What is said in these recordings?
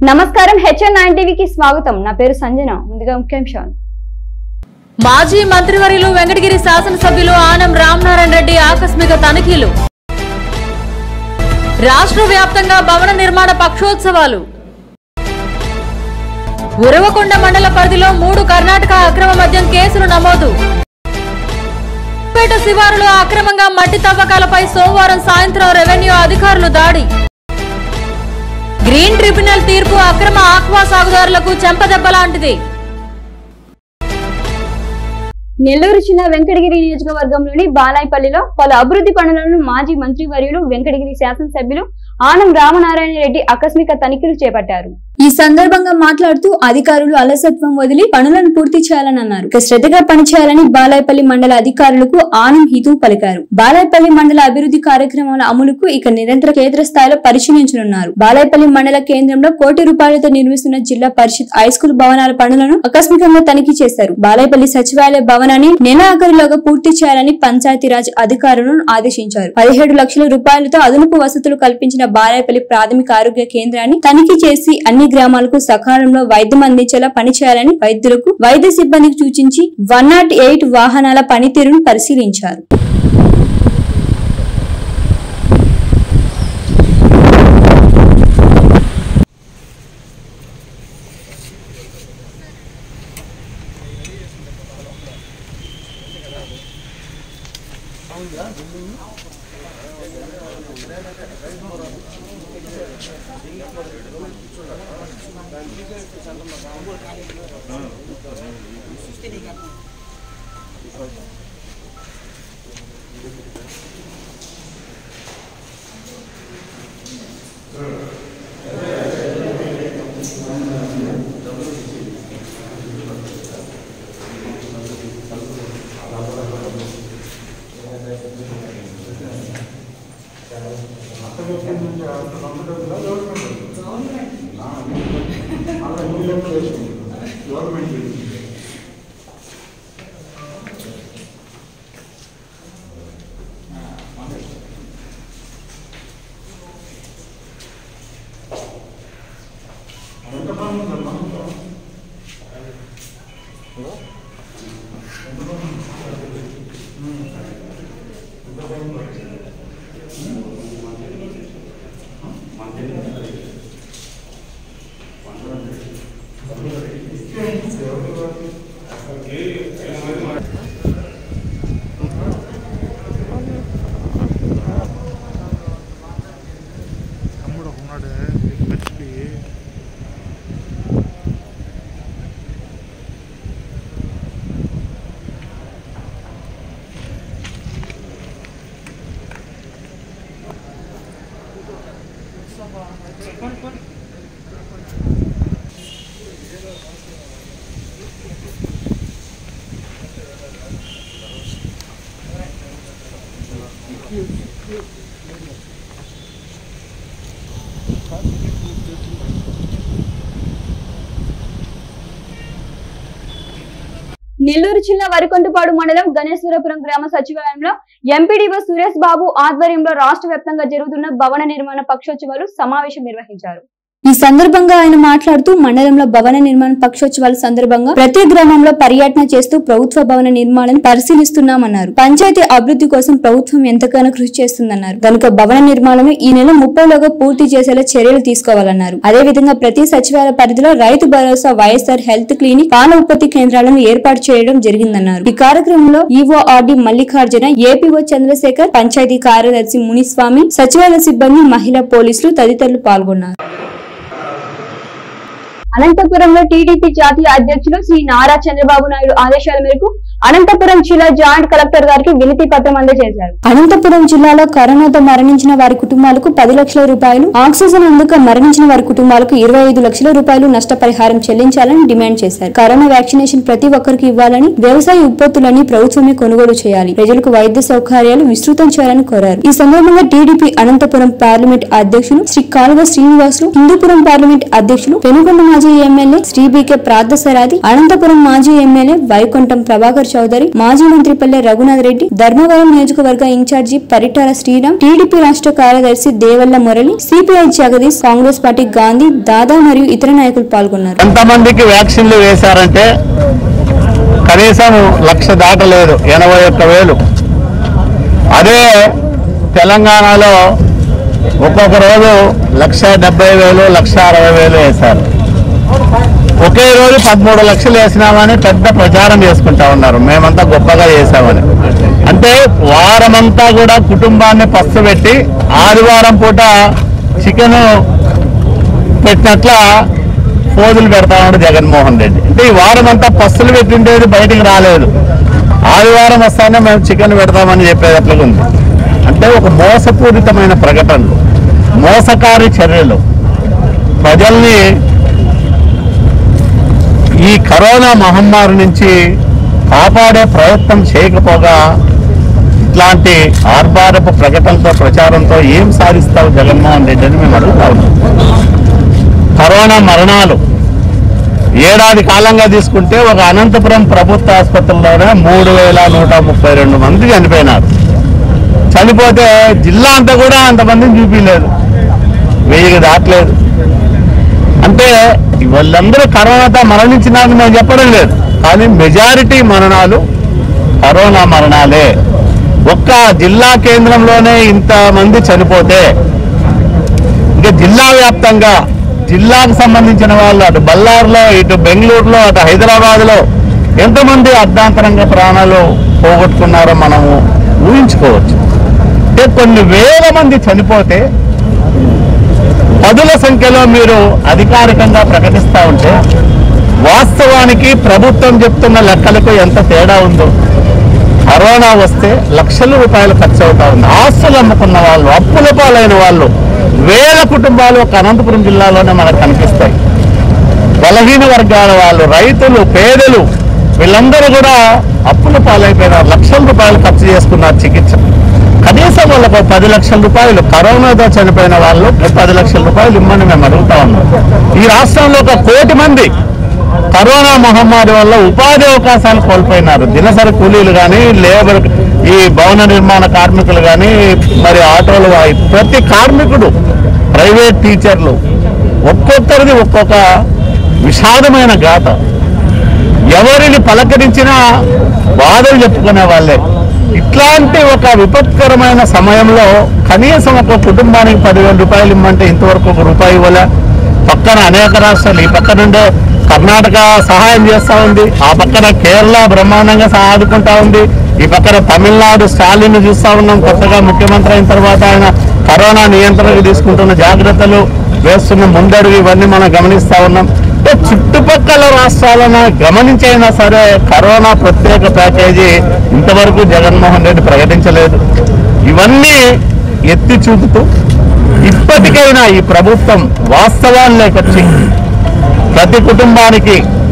నమస్కారం HN nine టీవీకి స్వాగతం నా పేరు సంజన ముందుగా ముఖ్యాంశాలు మాజీ మంత్రివర్యులు వెంకటగిరి శాసనసభ్యులు ఆనం రామనారాయణ రెడ్డి ఆకస్మిక తనిఖీలు రాష్ట్ర వ్యాప్తంగా భవన నిర్మాణ పక్షోత్సవాలు ఉరవకొండ మండల పరిధిలో మూడు కర్ణాటక అక్రమ మద్యం కేసులు నమోదు పేట శివారులో అక్రమంగా మట్టి తవ్వకాలపై సోమవారం సాయంత్రం రెవెన్యూ అధికారులు దాడి గ్రీన్ ట్రిబ్యునల్ తీర్పు అక్రమ ఆక్వా సాగుదారులకు చెంపదెబ్బ లాంటిది నెల్లూరు జిల్లా వెంకటగిరి నియోజకవర్గంలోని బాలాయపల్లిలో పలు అభివృద్ధి పనులను మాజీ మంత్రి వర్యులు వెంకటగిరి శాసనసభ్యులు ఆనం రామనారాయణ రెడ్డి ఆకస్మిక తనిఖీలు చేపట్టారు ఈ సందర్భంగా మాట్లాడుతూ అధికారులు అలసత్వం వదిలి పనులను పూర్తి చేయాలని అన్నారు ఇక శ్రద్ధగా పనిచేయాలని బాలాయపల్లి మండల అధికారులకు ఆనం హితవు పలికారు బాలాయపల్లి మండల అభివృద్ధి కార్యక్రమాల అమలుకు ఇక నిరంతర కేంద్ర స్థాయిలో పరిశీలించనున్నారు బాలాయపల్లి మండల కేంద్రంలో కోటి రూపాయలతో నిర్మిస్తున్న జిల్లా పరిషత్ హైస్కూల్ భవనాల పనులను ఆకస్మికంగా తనిఖీ చేశారు బాలాయపల్లి సచివాలయ భవనాన్ని నెల ఆఖరిలోగా పూర్తి చేయాలని పంచాయతీరాజ్ అధికారులను ఆదేశించారు పదిహేడు లక్షల రూపాయలతో అదనపు వసతులు కల్పించిన బాలాయపల్లి ప్రాథమిక ఆరోగ్య కేంద్రాన్ని తనిఖీ చేసి అన్ని గ్రామాలకు సకాలంలో వైద్యం అందించేలా పనిచేయాలని వైద్యులకు వైద్య సిబ్బందికి సూచించి వన్ నాట్ ఎయిట్ వాహనాల పనితీరును పరిశీలించారు తమ్ముడు ఉన్నాడే మర్చిపోయి నెల్లూరు జిల్లా వరికొంటపాడు మండలం గణేశ్వరపురం గ్రామ సచివాలయంలో ఎంపీడీఓ సురేష్ బాబు ఆధ్వర్యంలో రాష్ట్ర వ్యాప్తంగా జరుగుతున్న భవన నిర్మాణ పక్షోత్సవాలు సమావేశం నిర్వహించారు ఈ సందర్భంగా ఆయన మాట్లాడుతూ మండలంలో భవన నిర్మాణ పక్షోత్సవాల సందర్భంగా ప్రతి గ్రామంలో పర్యటన చేస్తూ ప్రభుత్వ భవన నిర్మాణాన్ని పరిశీలిస్తున్నామన్నారు పంచాయతీ అభివృద్ధి కోసం ప్రభుత్వం ఎంతగానో కృషి చేస్తుందన్నారు కనుక భవన నిర్మాణం ఈ నెల ముప్పైలోగా పూర్తి చేసేలా చర్యలు తీసుకోవాలన్నారు అదే విధంగా ప్రతి సచివాలయ పరిధిలో రైతు భరోసా వైఎస్ఆర్ హెల్త్ క్లినిక్ పాల ఉత్పత్తి కేంద్రాలను ఏర్పాటు చేయడం జరిగిందన్నారు ఈ కార్యక్రమంలో ఈఓఆర్డి మల్లికార్జున ఏపీఓ చంద్రశేఖర్ పంచాయతీ కార్యదర్శి మునిస్వామి సచివాలయ సిబ్బంది మహిళా పోలీసులు తదితరులు పాల్గొన్నారు అనంతపురంలో టీడీపీ జాతీయ అధ్యక్షులు శ్రీ నారా చంద్రబాబు నాయుడు ఆదేశాల మేరకు అనంతపురం జిల్లా జాయింట్ కలెక్టర్ గారికి వినతి పత్రం అందజేశారు అనంతపురం జిల్లాలో కరోనాతో మరణించిన వారి కుటుంబాలకు పది లక్షల రూపాయలు ఆక్సిజన్ అందుక మరణించిన వారి కుటుంబాలకు ఇరవై ఐదు లక్షల రూపాయలు నష్టపరిహారం చెల్లించాలని డిమాండ్ చేశారు కరోనా వ్యాక్సినేషన్ ప్రతి ఒక్కరికి ఇవ్వాలని వ్యవసాయ ఉత్పత్తులన్నీ ప్రభుత్వమే కొనుగోలు చేయాలి ప్రజలకు వైద్య సౌకర్యాలు విస్తృతం చేయాలని కోరారు ఈ సందర్భంగా టీడీపీ అనంతపురం పార్లమెంట్ అధ్యక్షులు శ్రీ కాలువ శ్రీనివాసులు హిందూపురం పార్లమెంట్ అధ్యక్షులు పెనుగొండ మాజీ ఎమ్మెల్యే శ్రీ బీకే ప్రార్థసరాది అనంతపురం మాజీ ఎమ్మెల్యే వైకుంఠం ప్రభాకర్ శంకర్ చౌదరి మాజీ మంత్రి పల్లె రఘునాథ్ రెడ్డి ధర్మవరం నియోజకవర్గ ఇన్ఛార్జి పరిటాల శ్రీరామ్ టీడీపీ రాష్ట్ర కార్యదర్శి దేవల్ల మురళి సిపిఐ జగదీష్ కాంగ్రెస్ పార్టీ గాంధీ దాదా మరియు ఇతర నాయకులు పాల్గొన్నారు ఎంతమందికి వ్యాక్సిన్లు వేశారంటే కనీసం లక్ష దాటలేదు ఎనభై ఒక్క వేలు అదే తెలంగాణలో ఒక్కొక్క రోజు లక్ష డెబ్బై వేలు లక్ష అరవై వేలు వేశారు ఒకే రోజు పదమూడు లక్షలు వేసినామని పెద్ద ప్రచారం చేసుకుంటా ఉన్నారు మేమంతా గొప్పగా చేశామని అంటే వారమంతా కూడా కుటుంబాన్ని పస్తు పెట్టి ఆదివారం పూట చికెన్ పెట్టినట్ల పోజులు పెడతా ఉన్నాడు జగన్మోహన్ రెడ్డి అంటే ఈ వారం అంతా పస్తులు పెట్టిండేది బయటికి రాలేదు ఆదివారం వస్తానే మేము చికెన్ పెడతామని చెప్పేటట్లుగా ఉంది అంటే ఒక మోసపూరితమైన ప్రకటనలు మోసకారి చర్యలు ప్రజల్ని ఈ కరోనా మహమ్మారి నుంచి కాపాడే ప్రయత్నం చేయకపోగా ఇట్లాంటి ఆర్భారపు ప్రకటనతో ప్రచారంతో ఏం సాధిస్తావు జగన్మోహన్ రెడ్డి అని మేము అడుగుతా ఉన్నాం కరోనా మరణాలు ఏడాది కాలంగా తీసుకుంటే ఒక అనంతపురం ప్రభుత్వ ఆసుపత్రిలోనే మూడు వేల నూట ముప్పై రెండు మంది చనిపోయినారు చనిపోతే జిల్లా అంతా కూడా అంతమందిని చూపించలేదు వెయ్యికి దాటలేదు అంటే వాళ్ళందరూ కరోనాతో మరణించినారని మేము చెప్పడం లేదు కానీ మెజారిటీ మరణాలు కరోనా మరణాలే ఒక్క జిల్లా కేంద్రంలోనే ఇంతమంది చనిపోతే ఇంకా జిల్లా వ్యాప్తంగా జిల్లాకు సంబంధించిన వాళ్ళు అటు బళ్ళారులో ఇటు బెంగళూరులో అటు హైదరాబాద్లో ఎంతమంది అర్ధాంతరంగా ప్రాణాలు పోగొట్టుకున్నారో మనము ఊహించుకోవచ్చు అంటే కొన్ని వేల మంది చనిపోతే పదుల సంఖ్యలో మీరు అధికారికంగా ప్రకటిస్తూ ఉంటే వాస్తవానికి ప్రభుత్వం చెప్తున్న లెక్కలకు ఎంత తేడా ఉందో కరోనా వస్తే లక్షల రూపాయలు ఖర్చు అవుతా ఉంది ఆస్తులు అమ్ముకున్న వాళ్ళు అప్పుల పాలైన వాళ్ళు వేల కుటుంబాలు ఒక అనంతపురం జిల్లాలోనే మనకు కనిపిస్తాయి బలహీన వర్గాల వాళ్ళు రైతులు పేదలు వీళ్ళందరూ కూడా అప్పుల పాలైపోయినారు లక్షల రూపాయలు ఖర్చు చేసుకున్నారు చికిత్స కనీసం వాళ్ళకు ఒక పది లక్షల రూపాయలు కరోనాతో చనిపోయిన వాళ్ళకి పది లక్షల రూపాయలు ఇమ్మని మేము అడుగుతా ఉన్నాం ఈ రాష్ట్రంలో ఒక కోటి మంది కరోనా మహమ్మారి వల్ల ఉపాధి అవకాశాలు కోల్పోయినారు దినసరి కూలీలు కానీ లేబర్ ఈ భవన నిర్మాణ కార్మికులు కానీ మరి ఆటోలు వా- ప్రతి కార్మికుడు ప్రైవేట్ టీచర్లు ఒక్కొక్కరిది ఒక్కొక్క విషాదమైన గాథ ఎవరిని పలకరించినా బాధలు చెప్పుకునే వాళ్ళే ఇట్లాంటి ఒక విపత్కరమైన సమయంలో కనీసం ఒక కుటుంబానికి పదివేల రూపాయలు ఇమ్మంటే ఇంతవరకు ఒక రూపాయి ఇవ్వలే పక్కన అనేక రాష్ట్రాలు ఈ పక్క నుండే కర్ణాటక సహాయం చేస్తా ఉంది ఆ పక్కన కేరళ బ్రహ్మాండంగా సహా- ఆదుకుంటా ఉంది ఈ పక్కన తమిళనాడు స్టాలిన్ చూస్తా ఉన్నాం కొత్తగా ముఖ్యమంత్రి అయిన తర్వాత ఆయన కరోనా నియంత్రణకు తీసుకుంటున్న జాగ్రత్తలు వేస్తున్న ముందడుగు ఇవన్నీ మనం గమనిస్తా ఉన్నాం అంటే చుట్టుపక్కల రాష్ట్రాలను గమనించైనా సరే కరోనా ప్రత్యేక ప్యాకేజీ ఇంతవరకు జగన్మోహన్ రెడ్డి ప్రకటించలేదు ఇవన్నీ ఎత్తి చూపుతూ ఇప్పటికైనా ఈ ప్రభుత్వం వాస్తవాల్లోకొచ్చి ప్రతి కుటుంబానికి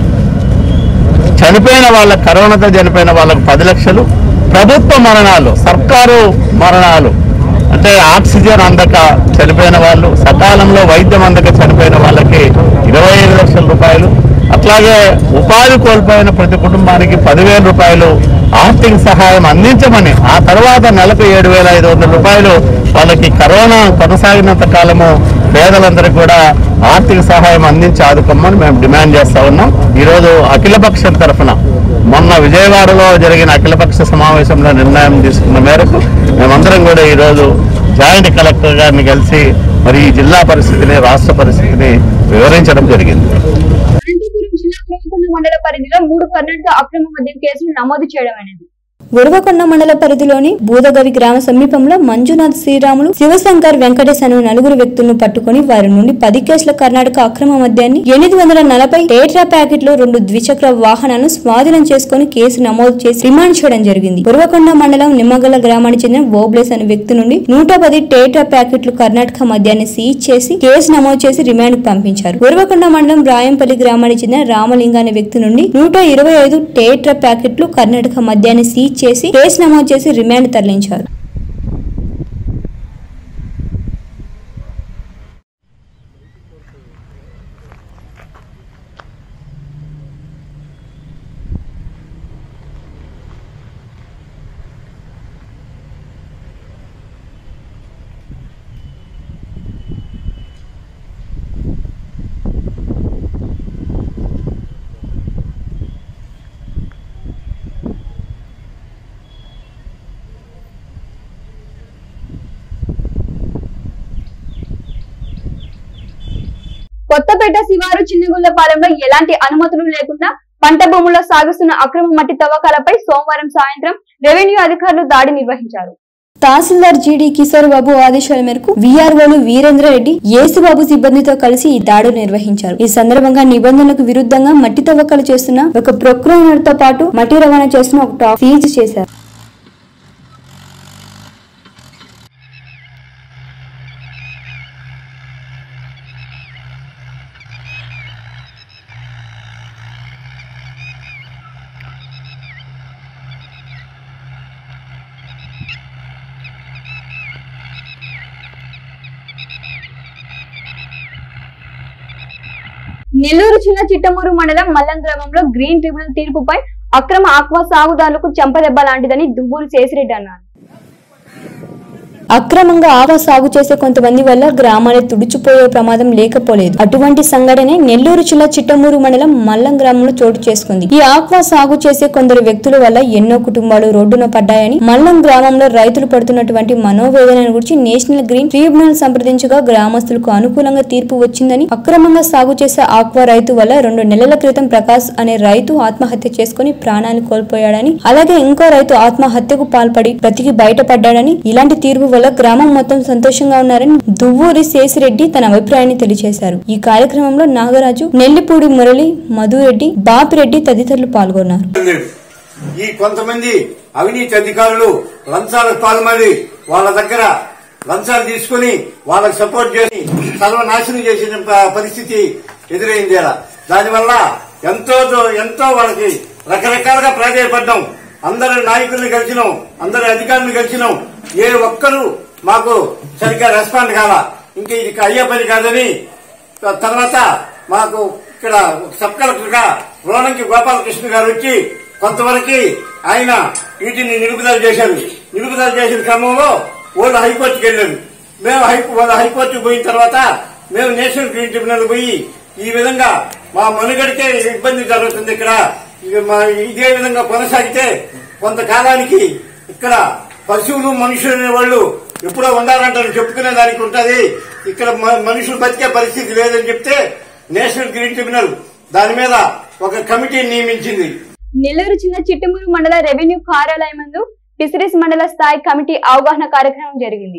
చనిపోయిన వాళ్ళ కరోనాతో చనిపోయిన వాళ్ళకు పది లక్షలు ప్రభుత్వ మరణాలు సర్కారు మరణాలు అంటే ఆక్సిజన్ అందక చనిపోయిన వాళ్ళు సకాలంలో వైద్యం అందక చనిపోయిన వాళ్ళకి ఇరవై ఐదు లక్షల రూపాయలు అట్లాగే ఉపాధి కోల్పోయిన ప్రతి కుటుంబానికి పదివేల రూపాయలు ఆర్థిక సహాయం అందించమని ఆ తర్వాత నెలకు ఏడు వేల ఐదు వందల రూపాయలు వాళ్ళకి కరోనా కొనసాగినంత కాలము పేదలందరికీ కూడా ఆర్థిక సహాయం అందించి ఆదుకోమని మేము డిమాండ్ చేస్తా ఉన్నాం ఈరోజు అఖిలపక్షం తరఫున మొన్న విజయవాడలో జరిగిన అఖిలపక్ష సమావేశంలో నిర్ణయం తీసుకున్న మేరకు మేమందరం కూడా ఈరోజు జాయింట్ కలెక్టర్ గారిని కలిసి మరి ఈ జిల్లా పరిస్థితిని రాష్ట్ర పరిస్థితిని వివరించడం జరిగింది అనంతపురం జిల్లా కోరుకొండ మండల పరిధిలో మూడు కర్ణాటక అక్రమ మద్యం కేసులు నమోదు చేయడం అనేది ఉరవకొండ మండల పరిధిలోని బూదగవి గ్రామ సమీపంలో మంజునాథ్ శ్రీరాములు శివశంకర్ వెంకటేశ్ అనే నలుగురు వ్యక్తులను పట్టుకుని వారి నుండి పది కేసుల కర్ణాటక అక్రమ మద్యాన్ని ఎనిమిది వందల నలభై టేట్రా ప్యాకెట్లు రెండు ద్విచక్ర వాహనాలను స్వాధీనం చేసుకుని కేసు నమోదు చేసి రిమాండ్ చేయడం జరిగింది ఉరవకొండ మండలం నిమ్మగల గ్రామానికి చెందిన బోబ్లేస్ అనే వ్యక్తి నుండి నూట పది టేట్రా ప్యాకెట్లు కర్ణాటక మద్యాన్ని సీజ్ చేసి కేసు నమోదు చేసి రిమాండ్ పంపించారు ఉరవకొండ మండలం రాయంపల్లి గ్రామానికి చెందిన రామలింగ అనే వ్యక్తి నుండి నూట ఇరవై ఐదు టేట్రా ప్యాకెట్లు కర్ణాటక మద్యాన్ని సీజ్ చేసి కేసు నమోదు చేసి రిమాండ్ తరలించారు రాజంపేట శివారు చిన్నగుళ్లపాలెంలో ఎలాంటి అనుమతులు లేకుండా పంట భూముల్లో సాగుతున్న అక్రమ మట్టి తవ్వకాలపై సోమవారం సాయంత్రం రెవెన్యూ అధికారులు దాడి నిర్వహించారు తహసీల్దార్ జీడీ కిశోర్ బాబు ఆదేశాల మేరకు వీఆర్ఓలు వీరేంద్ర రెడ్డి యేసుబాబు సిబ్బందితో కలిసి ఈ దాడులు నిర్వహించారు ఈ సందర్భంగా నిబంధనలకు విరుద్ధంగా మట్టి తవ్వకాలు చేస్తున్న ఒక ప్రొక్లైనర్ తో పాటు మట్టి రవాణా చేస్తున్న ఒక టాప్ సీజ్ చేశారు నెల్లూరు చిన్న చిట్టమూరు మండలం మల్లం గ్రామంలో గ్రీన్ ట్రిబ్యునల్ తీర్పుపై అక్రమ ఆక్వా సాగుదారులకు చెంపదెబ్బ లాంటిదని దువ్వూరు శేషిరెడ్డి అన్నారు అక్రమంగా ఆవా సాగు చేసే కొంతమంది వల్ల గ్రామాలే తుడిచిపోయే ప్రమాదం లేకపోలేదు అటువంటి సంఘటనే నెల్లూరు జిల్లా చిట్టమూరు మండలం మల్లం గ్రామంలో చోటు చేసుకుంది ఈ ఆక్వా సాగు చేసే కొందరు వ్యక్తుల వల్ల ఎన్నో కుటుంబాలు రోడ్డున పడ్డాయని మల్లం గ్రామంలో రైతులు పడుతున్నటువంటి మనోవేదనను గురించి నేషనల్ గ్రీన్ ట్రిబ్యునల్ సంప్రదించగా గ్రామస్తులకు అనుకూలంగా తీర్పు వచ్చిందని అక్రమంగా సాగు చేసే ఆక్వా రైతు వల్ల రెండు నెలల క్రితం ప్రకాష్ అనే రైతు ఆత్మహత్య చేసుకుని ప్రాణాలు కోల్పోయాడని అలాగే ఇంకో రైతు ఆత్మహత్యకు పాల్పడి బ్రతికి బయటపడ్డాడని ఇలాంటి తీర్పు వల్ల గ్రామం మొత్తం సంతోషంగా ఉన్నారని దువ్వూరి శేషిరెడ్డి తన అభిప్రాయాన్ని తెలియజేశారు ఈ కార్యక్రమంలో నాగరాజు నెల్లిపూడి మురళి మధురెడ్డి బాపిరెడ్డి తదితరులు పాల్గొన్నారు లేడు ఈ కొంతమంది అవినీతి అధికారులు లంచాలకు పాల్పడి వాళ్ళ దగ్గర లంచాలు తీసుకుని వాళ్ళకి సపోర్ట్ చేసి సర్వనాశనం చేసిన ప- పరిస్థితి ఎదురైంది ఇలా దానివల్ల ఎంతో ఎంతో వాళ్ళకి రకరకాలుగా ప్రాధాయపడ్డాం అందరు నాయకుల్ని కలిసినాం అందరు అధికారులను కలిసినాం ఏ ఒక్కరూ మాకు సరిగ్గా రెస్పాండ్ కాల ఇంకా ఇది అయ్యే పని కాదని త- తర్వాత మాకు ఇక్కడ సబ్ కలెక్టర్ గా రోణంకి గోపాలకృష్ణ గారు వచ్చి కొంతవరకు ఆయన వీటిని నిలుపుదల చేశారు నిలుపుదల చేసిన క్రమంలో వాళ్ళు హైకోర్టుకి వెళ్ళారు మేము హై వాళ్ళ హైకోర్టుకు పోయిన తర్వాత మేము నేషనల్ గ్రీన్ ట్రిబ్యునల్ పోయి ఈ విధంగా మా మనుగడికే ఇబ్బంది జరుగుతుంది ఇక్కడ ఇక మా ఇదే విధంగా కొనసాగితే కొంతకాలానికి ఇక్కడ పశువులు మనుషులు అనే వాళ్ళు ఎప్పుడో ఉండాలంటారు చెప్పుకునే దానికి ఉంటది ఇక్కడ మ- మనుషులు బతికే పరిస్థితి లేదని చెప్తే నేషనల్ గ్రీన్ ట్రిబ్యునల్ దాని మీద ఒక కమిటీని నియమించింది నెల్లూరు చిన్న చిట్టమూరు మండల రెవెన్యూ కార్యాలయం నందు ఫిషరీస్ మండల స్థాయి కమిటీ అవగాహన కార్యక్రమం జరిగింది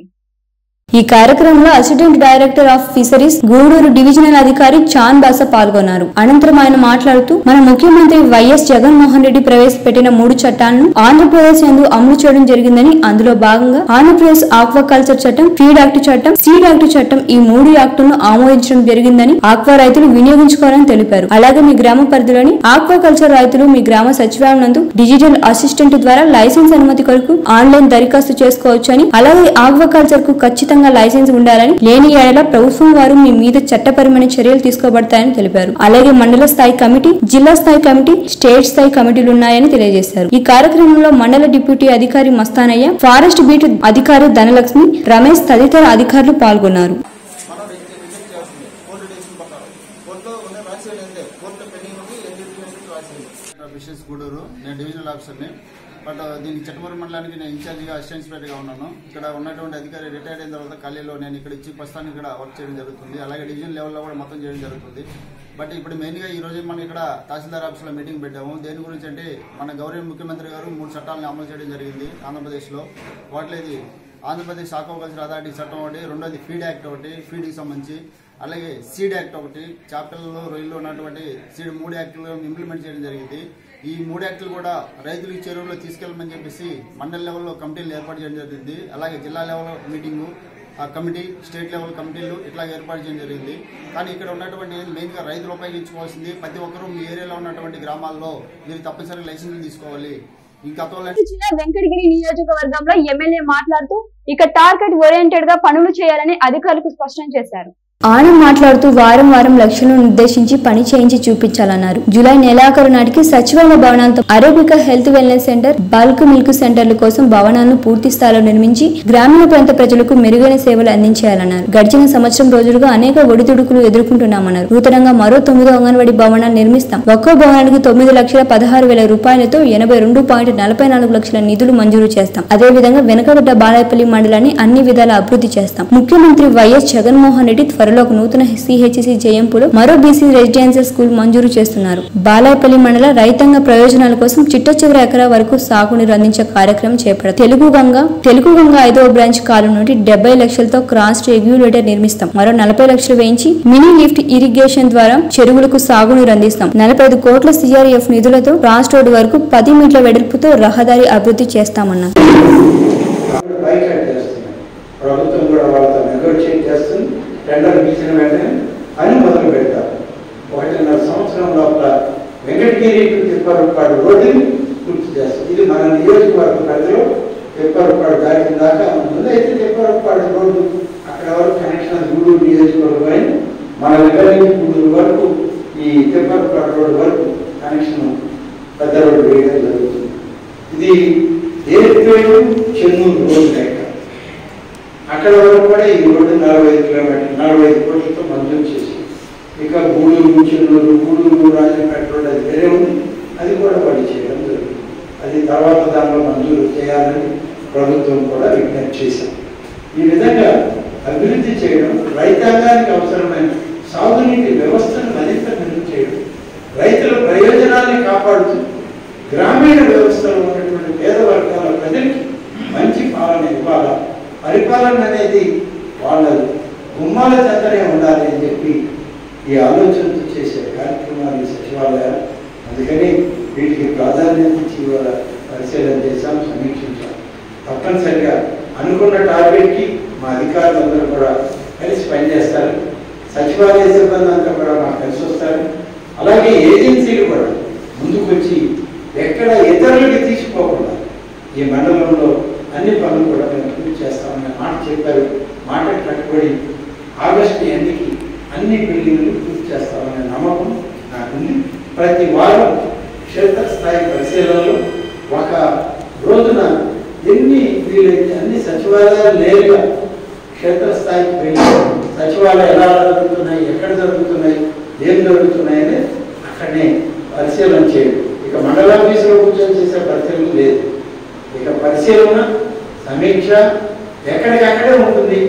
ఈ కార్యక్రమంలో assistant director of fisheries Gudur divisional అధికారి చాన్ బాస పాల్గొన్నారు అనంతరం ఆయన మాట్లాడుతూ మన ముఖ్యమంత్రి వైఎస్ జగన్మోహన్ రెడ్డి ప్రవేశపెట్టిన మూడు చట్టాలను ఆంధ్రప్రదేశ్ యందు అమలు చేయడం జరిగిందని అందులో భాగంగా ఆంధ్రప్రదేశ్ ఆక్వాకల్చర్ చట్టం ఫీడ్ యాక్ట్ చట్టం సీడ్ యాక్ట్ చట్టం ఈ మూడు యాక్టులను ఆమోదించడం జరిగిందని ఆక్వా రైతులు వినియోగించుకోవాలని తెలిపారు అలాగే మీ గ్రామ పరిధిలోని ఆక్వాకల్చర్ రైతులు మీ గ్రామ సచివాలయం నందు డిజిటల్ అసిస్టెంట్ ద్వారా లైసెన్స్ అనుమతి కొరకు ఆన్లైన్ దరఖాస్తు చేసుకోవచ్చని అలాగే ఆక్వాకల్చర్ కు ఖచ్చితంగా లైసెన్స్ ఉండాలని లేని ఏడల ప్రభుత్వం వారు మీ మీద చట్టపరమైన చర్యలు తీసుకోబడతాయని తెలిపారు అలాగే మండల స్థాయి కమిటీ జిల్లా స్థాయి కమిటీ స్టేట్ స్థాయి కమిటీలు ఉన్నాయని తెలియజేశారు ఈ కార్యక్రమంలో మండల డిప్యూటీ అధికారి మస్తానయ్య ఫారెస్ట్ బీట్ అధికారి ధనలక్ష్మి రమేష్ తదితర అధికారులు పాల్గొన్నారు మనం రిజెక్ట్ రిజెక్ట్ చేస్తుంది కోర్టు డెసిషన్ ప్రకారం కోర్టులో ఉన్న రాసేది ఏంటే కోర్టులో పెండింగ్ ఉంది ఎన్డీపీ రాసేది బిషెస్ గూడూరు నేను డివిజనల్ ఆఫీసర్ని బట్ దీనికి చెట్టమూరు మండలానికి నేను ఇన్ఛార్జిగా అసిస్టెంట్ ఇన్స్పెక్టర్గా ఉన్నాను ఇక్కడ ఉన్నటువంటి అధికారి రిటైర్డ్ అయిన తర్వాత ఖాళీలో నేను ఇక్కడ ఇచ్చి ప్రస్తుతానికి ఇక్కడ వర్క్ చేయడం జరుగుతుంది అలాగే డివిజన్ లెవెల్లో కూడా మొత్తం చేయడం జరుగుతుంది బట్ ఇప్పుడు మెయిన్గా ఈ రోజు మనం ఇక్కడ తహసీల్దార్ ఆఫీస్లో మీటింగ్ పెట్టాము దేని గురించి అంటే మన గౌరవ ముఖ్యమంత్రి గారు మూడు చట్టాలను అమలు చేయడం జరిగింది ఆంధ్రప్రదేశ్లో వాటిలో ఇది ఆంధ్రప్రదేశ్ ఆక్వాకల్చర్ అథారిటీ చట్టం ఒకటి రెండోది ఫీడ్ యాక్ట్ ఒకటి ఫీడ్కి సంబంధించి అలాగే సీడ్ యాక్ట్ ఒకటి చేపల్లో రొయ్యలు ఉన్నటువంటి సీడ్ మూడు యాక్టులు ఇంప్లిమెంట్ చేయడం జరిగింది ఈ మూడు యాక్టులు కూడా రైతులకి చెరువులో తీసుకెళ్ళమని చెప్పేసి మండల లెవెల్లో కమిటీలు ఏర్పాటు చేయడం జరిగింది అలాగే జిల్లా లెవెల్ మీటింగు ఆ కమిటీ స్టేట్ లెవెల్ కమిటీలు ఇట్లా ఏర్పాటు చేయడం జరిగింది కానీ ఇక్కడ ఉన్నటువంటి మెయిన్గా రైతులు ఉపయోగించుకోవాల్సింది ప్రతి ఒక్కరూ మీ ఏరియాలో ఉన్నటువంటి గ్రామాల్లో మీరు తప్పనిసరిగా లైసెన్సులు తీసుకోవాలి ఈ గతంలో జిల్లా వెంకటగిరి నియోజకవర్గంలో ఎమ్మెల్యే మాట్లాడుతూ ఇక టార్గెట్ ఓరియంటెడ్ గా పనులు చేయాలని అధికారులకు స్పష్టం చేశారు ఆనం మాట్లాడుతూ వారం వారం లక్ష్యాలను నిర్దేశించి పని చేయించి చూపించాలన్నారు జూలై నెలాఖరు నాటికి సచివాలయ భవనాలతో అరేబికా health wellness center bulk milk సెంటర్ల కోసం భవనాలను పూర్తి స్థాయిలో నిర్మించి గ్రామీణ ప్రాంత ప్రజలకు మెరుగైన సేవలు అందించేయాలన్నారు గడిచిన సంవత్సరం రోజులుగా అనేక ఒడిదుడుకులు ఎదుర్కొంటున్నామన్నారు నూతనంగా మరో తొమ్మిదో అంగన్వాడీ భవనాన్ని నిర్మిస్తాం ఒక్కో భవనానికి తొమ్మిది లక్షల పదహారు వేల రూపాయలతో ఎనభై రెండు పాయింట్ నలభై నాలుగు లక్షల నిధులు మంజూరు చేస్తాం అదేవిధంగా వెనుకబడ్డ బాలాయపల్లి మండలాన్ని అన్ని విధాల అభివృద్ధి చేస్తాం ముఖ్యమంత్రి వైఎస్ జగన్మోహన్ రెడ్డి త్వరలో త్వరలో ఒక నూతన సిహెచ్సి జయంపులో మరో బీసీ రెసిడెన్షియల్ స్కూల్ మంజూరు చేస్తున్నారు బాలాయపల్లి మండల రైతాంగ ప్రయోజనాల కోసం చిట్ట చివరి ఎకరా వరకు సాగునీరు అందించే కార్యక్రమం చేపడతారు తెలుగు గంగ తెలుగు గంగ ఐదవ బ్రాంచ్ కాలం నుండి డెబ్బై లక్షలతో క్రాస్ రెగ్యులేటర్ నిర్మిస్తాం మరో నలభై లక్షలు వేయించి మినీ లిఫ్ట్ ఇరిగేషన్ ద్వారా చెరువులకు సాగునీరు అందిస్తాం నలభై ఐదు కోట్ల సిఆర్ఎఫ్ నిధులతో క్రాస్ రోడ్ వరకు పది మీటర్ల వెడల్పుతో రహదారి అభివృద్ధి చేస్తామన్నారు బైకాట్ చేస్తున్నాయి ప్రభుత్వం కూడా వాళ్ళతో నెగోషియేట్ చేస్తుంది టెండర్ పిలిచిన వెంటనే అని మొదలు పెడతారు ఒకటిన్నర సంవత్సరం లోపల వెంకటగిరి టు తిప్పరపాడు రోడ్డుని పూర్తి చేస్తుంది ఇది మన నియోజకవర్గ పరిధిలో తిప్పరపాడు దాటిన దాకా ముందు అయితే తిప్పరపాడు రోడ్డు అక్కడ వరకు కనెక్షన్ గూడూరు నియోజకవర్గం అయింది మన దగ్గర నుంచి గూడూరు వరకు ఈ తిప్పరపాడు రోడ్డు వరకు కనెక్షన్ పెద్ద రోడ్డు వేయడం జరుగుతుంది ఇది ఏర్పేడు చెన్నూరు రోడ్డు లెక్క అక్కడ వరకు కూడా ఈ రోడ్డు నలభై ఐదు కిలోమీటర్ నలభై ఐదు కోట్లతో మంజూరు చేసి ఇక గూడూరు చెన్నూరు గూడూరు రాజంపేట రోడ్డు అది వేరే ఉంది అది కూడా పడి చేయడం జరుగుతుంది అది తర్వాత దానిలో మంజూరు చేయాలని ప్రభుత్వం కూడా విజ్ఞప్తి చేశాం ఈ విధంగా అభివృద్ధి చేయడం రైతాంగానికి అవసరమైన సాగునీటి వ్యవస్థను మరింత మెరుగు చేయడం రైతుల ప్రయోజనాన్ని కాపాడుతూ గ్రామీణ వ్యవస్థలో ఉన్నటువంటి పేద వర్గాల ప్రజలకి మంచి పాలన ఇవ్వాలా పరిపాలన అనేది వాళ్ళ గుమ్మాల చెంతనే ఉండాలి అని చెప్పి ఈ ఆలోచనతో చేసే కార్యక్రమాలు ఈ సచివాలయాలు అందుకని వీటికి ప్రాధాన్యత ఇచ్చి ఇవాళ పరిశీలన చేశాం సమీక్షించాం తప్పనిసరిగా అనుకున్న టార్గెట్కి మా అధికారులందరూ కూడా కలిసి పనిచేస్తారు సచివాలయ సిబ్బంది అంతా కూడా మాకు కలిసి వస్తారు అలాగే ఏజెన్సీలు కూడా ముందుకొచ్చి ఎక్కడ ఇతరులకి తీసుకోకుండా ఈ మండలంలో అన్ని పనులు కూడా మేము పూర్తి చేస్తామని మాట చెప్పారు మాట కట్టుబడి ఆగస్టు ఎన్నికి అన్ని బిల్డింగ్లు పూర్తి చేస్తామనే నమ్మకం నాకుంది ప్రతి వారం క్షేత్రస్థాయి పరిశీలనలో ఒక రోజున ఎన్ని వీలైతే అన్ని సచివాలయాలు నేరుగా క్షేత్రస్థాయికి వెళ్ళి సచివాలయాలు ఎలా జరుగుతున్నాయి ఎక్కడ జరుగుతున్నాయి ఏం జరుగుతున్నాయని అక్కడనే పరిశీలన చేయడం ఇక మండలాఫీసులో కూర్చొని చేసే పరిశీలన లేదు ఇక పరిశీలన సమీక్ష ఎక్కడికక్కడే ఉంటుంది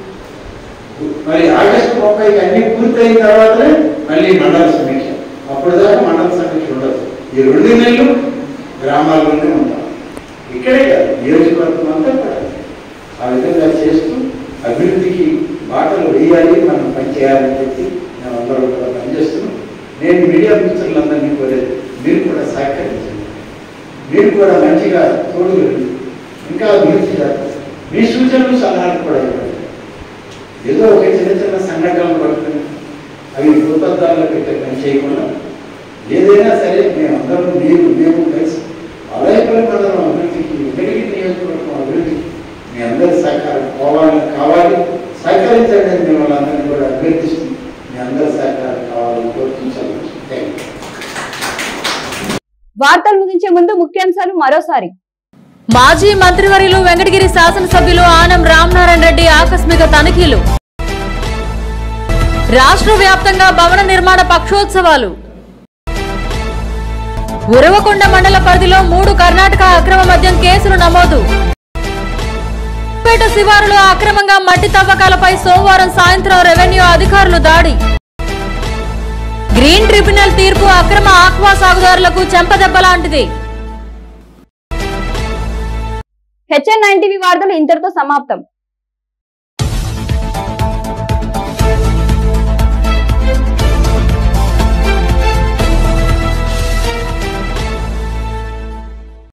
మరి ఆగస్టు ముప్పైకి అన్ని పూర్తయిన తర్వాతనే మళ్ళీ మండల సమీక్ష అప్పుడు దాకా మండల సమీక్ష ఉండదు ఈ రెండు నెలలు గ్రామాల్లోనే ఉంటాం ఇక్కడే కాదు నియోజకవర్గం అంతా కూడా ఆ విధంగా చేస్తూ అభివృద్ధికి బాటలు వేయాలి మనం పనిచేయాలని చెప్పి మేము అందరం కూడా పనిచేస్తున్నాం నేను మీడియా మిత్రులందరినీ కోరేది మీరు కూడా సహకరించండి మీరు కూడా మంచిగా తోడుగండి ఇంకా అభివృద్ధిగా మీ సూచనలు సలహాలు కూడా ఇవ్వండి ఏదో ఒక చిన్న చిన్న సంఘటనలు పడుతుంది అవి భూతద్దాల్లో పెట్టే పని చేయకుండా ఏదైనా సరే మేమందరం మీరు మేము కలిసి అలయపల్లి మండలం అభివృద్ధికి వెంకటగిరి నియోజకవర్గం అభివృద్ధికి మీ అందరి సహకారం కావాలి కావాలి సహకరించండి అని మిమ్మల్ని అందరినీ కూడా అభ్యర్థిస్తూ మీ అందరి సహకారం కావాలని కోరుతున్నాను థ్యాంక్ యూ వార్తలు ముగించే ముందు ముఖ్యాంశాలు మరోసారి మాజీ మంత్రివర్యులు వెంకటగిరి శాసనసభ్యులు ఆనం రామనారాయణ రెడ్డి ఆకస్మిక తనిఖీలు రాష్ట్ర వ్యాప్తంగా భవన నిర్మాణ పక్షోత్సవాలు ఉరవకొండ మండల పరిధిలో మూడు కర్ణాటక అక్రమ మద్యం కేసులు నమోదు పేట శివారులో అక్రమంగా మట్టి తవ్వకాలపై సోమవారం సాయంత్రం రెవెన్యూ అధికారులు దాడి గ్రీన్ ట్రిబ్యునల్ తీర్పు అక్రమ ఆక్వా సాగుదారులకు చెంపదెబ్బ లాంటిది హెచ్ఎన్ నైన్ టీవీ వార్తలు ఇంతటితో సమాప్తం